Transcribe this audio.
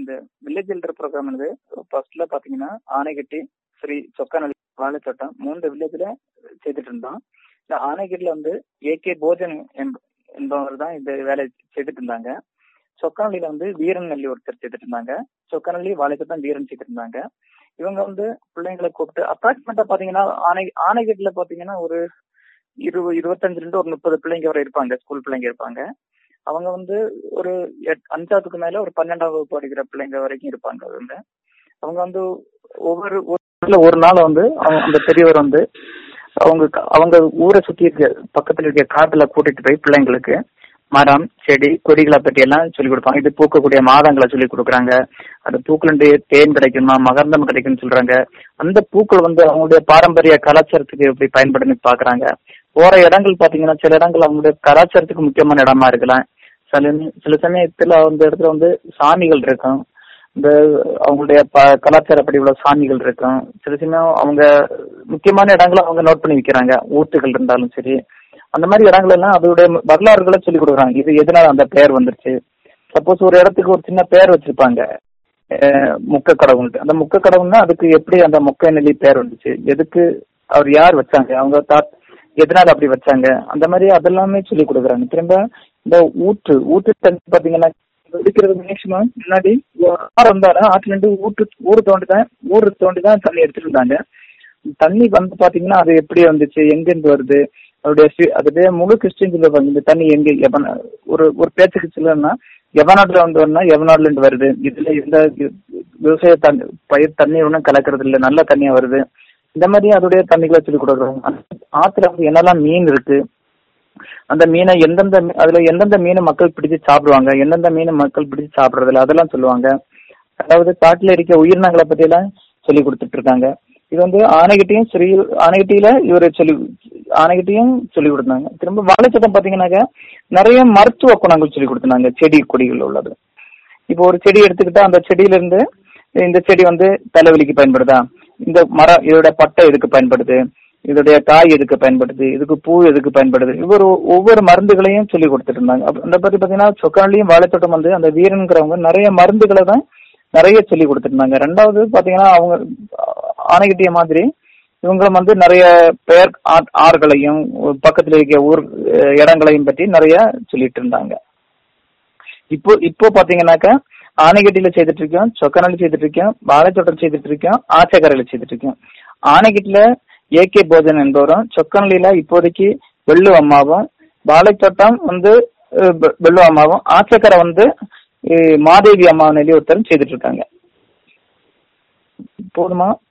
இந்த village elder program வந்து ஃபர்ஸ்ட்ல பாத்தீங்கன்னா ஆனைக்கட்டி ஸ்ரீ சொக்கானல் வாழைத்தோட்டம் மூன்று வில்லேஜ்ல செய்துட்டு இருந்தோம் இந்த ஆனைக்கட்டில வந்து ஏகே போஜன் என்ப- என்பவர் தான் இந்த வேலையை செய்துட்டு இருந்தாங்க சொக்கானலில வந்து வீரன் நெல்லி ஒருத்தர் செய்துட்டு இருந்தாங்க சொக்கானல்லி வாழைத்தோட்டம் வீரன் செய்துட்டு இருந்தாங்க இவங்க வந்து பிள்ளைங்களை கூப்பிட்டு அப்ராக்சிமேட்டா பாத்தீங்கன்னா ஆனை ஆனைக்கட்டில பாத்தீங்கன்னா ஒரு இருபது இருபத்தஞ்சுல இருந்து ஒரு முப்பது பிள்ளைங்க வரை இருப்பாங்க ஸ்கூல் பிள்ளைங்க இருப்பாங்க அவங்க வந்து ஒரு எட்- அஞ்சாவதுக்கு மேல ஒரு பன்னெண்டாம் வகுப்பு படிக்கிற பிள்ளைங்க வரைக்கும் இருப்பாங்க அவங்க அவங்க வந்து ஒவ்வொரு ஒரு நாள்ல ஒரு நாள் வந்து அவங்க அந்த பெரியவர் வந்து அவங்க க- அவங்க ஊரை சுத்தி இருக்க பக்கத்துல இருக்க காட்டுல கூட்டிட்டு போய் பிள்ளைங்களுக்கு மரம் செடி கொடிகளை பத்தி எல்லாம் சொல்லி கொடுப்பாங்க இது பூக்கக்கூடிய மாதங்களை சொல்லி கொடுக்குறாங்க அந்த பூக்கள் இருந்து தேன் கிடைக்குமா மகர்ந்தம் கிடைக்கும்னு சொல்றாங்க அந்த பூக்கள் வந்து அவங்களுடைய பாரம்பரிய கலாச்சாரத்துக்கு எப்படி பயன்படுன்னு பாக்குறாங்க போற இடங்கள் பாத்தீங்கன்னா சில இடங்கள் அவங்களுடைய கலாச்சாரத்துக்கு முக்கியமான இடமா இருக்கலாம் சில சில சமயத்துல அந்த இடத்துல வந்து சாமிகள் இருக்கும் இந்த அவங்களுடைய ப கலாச்சாரப்படி உள்ள சாமிகள் இருக்கும் சில சமயம் அவங்க முக்கியமான இடங்களை அவங்க நோட் பண்ணி வைக்கிறாங்க ஊத்துகள் இருந்தாலும் சரி அந்த மாதிரி இடங்கள் எல்லாம் அதோடைய வரலாறுகளை சொல்லி கொடுக்குறாங்க இது எதனால அந்த பெயர் வந்துருச்சு சப்போஸ் ஒரு இடத்துக்கு ஒரு சின்ன பெயர் வச்சிருப்பாங்க அஹ் முக்க கடவுள்ட்டு அந்த முக்க கடவுள்னா அதுக்கு எப்படி அந்த முக்க நெல்லி பெயர் வந்துச்சு எதுக்கு அவர் யார் வச்சாங்க அவங்க தாத் எதனால அப்படி வச்சாங்க அந்த மாதிரி அதெல்லாமே சொல்லி கொடுக்குறாங்க திரும்ப இந்த ஊற்று ஊற்று தண்ணி பாத்தீங்கன்னா குடிக்கிறது மேக்சிமம் முன்னாடி ஒரு ஆறு வந்தாலும் ஆற்றுல இருந்து ஊற்று ஊரு தோண்டி தான் ஊரு தோண்டி தான் தண்ணி எடுத்துட்டு இருந்தாங்க தண்ணி வந்து பாத்தீங்கன்னா அது எப்படி வந்துச்சு எங்க இருந்து வருது அதோடைய சி- அதுடைய முழு கிறிஸ்டின் சொல்லுவாங்க இந்த தண்ணி எங்க எவன ஒரு ஒரு பேச்சுக்கு சொல்லணும்னா எவநாட்டுல வந்து வரணும்னா எவநாடுல இருந்து வருது இதுல எந்த வி- விவசாய தண்ணி பயிர் தண்ணி ஒன்றும் கலக்கிறது இல்ல நல்ல தண்ணியா வருது இந்த மாதிரி அதோடைய தண்ணிகளை சொல்லி கொடுக்குறாங்க அந்த ஆத்துல வந்து என்னெல்லாம் மீன் இருக்கு அந்த மீனை எந்தெந்த மீ- அதுல எந்தெந்த மீனை மக்கள் பிடிச்சு சாப்பிடுவாங்க எந்தெந்த மீனை மக்கள் பிடிச்சு சாப்பிடுறதில்ல அதெல்லாம் சொல்லுவாங்க அதாவது காட்டுல இருக்க உயிரினங்களை பத்தி எல்லாம் சொல்லி கொடுத்துட்டு இருக்காங்க இது வந்து ஆனைகிட்டையும் சரி ஆனைகிட்டியில இவர் சொல்லி ஆனைகிட்டையும் சொல்லி கொடுத்தாங்க திரும்ப வாழைச்சட்டம் பாத்தீங்கன்னாக்க நிறைய மருத்துவ குணங்கள் சொல்லி கொடுத்தாங்க செடி கொடிகள் உள்ளது இப்போ ஒரு செடி எடுத்துக்கிட்டா அந்த செடியில இருந்து இந்த செடி வந்து தலைவலிக்கு பயன்படுதா இந்த மரம் இதோட பட்டை எதுக்கு பயன்படுது இதோடைய காய் எதுக்கு பயன்படுது இதுக்கு பூ எதுக்கு பயன்படுது இவர் ஒவ்வொரு மருந்துகளையும் சொல்லி கொடுத்துட்டு இருந்தாங்க அப்ப அந்த பத்தி பாத்தீங்கன்னா சொக்கானிலையும் வாழைத்தோட்டம் வந்து அந்த வீரனுங்கிறவங்க நிறைய மருந்துகளை தான் நிறைய சொல்லி கொடுத்துருந்தாங்க ரெண்டாவது பாத்தீங்கன்னா அவங்க ஆணைக்கிட்டிய மாதிரி இவங்களும் வந்து நிறைய பெயர் ஆ- ஆறுகளையும் பக்கத்துல இருக்க ஊர் அஹ், இடங்களையும் பற்றி நிறைய சொல்லிட்டு இருந்தாங்க இப்போ இப்போ பாத்தீங்கன்னாக்கா ஆனைக்கட்டியில செய்துட்டு இருக்கோம் சொக்கநாளி செய்துட்டு இருக்கோம் வாழைத்தோட்டம் செய்துட்டு இருக்கோம் ஆச்சக்கரையில செய்துட்டு இருக்கோம் ஆனைக்கட்டில ஏகே போஜன் என்பவரும் சொக்கநாளில இப்போதைக்கு வெள்ளு அம்மாவும் வாழைத்தோட்டம் வந்து அஹ், வெ- வெள்ளு அம்மாவும் ஆச்சக்கரை வந்து அஹ், மாதேவி அம்மாவும் ஒருத்தரும் செய்துட்டு இருக்காங்க போதுமா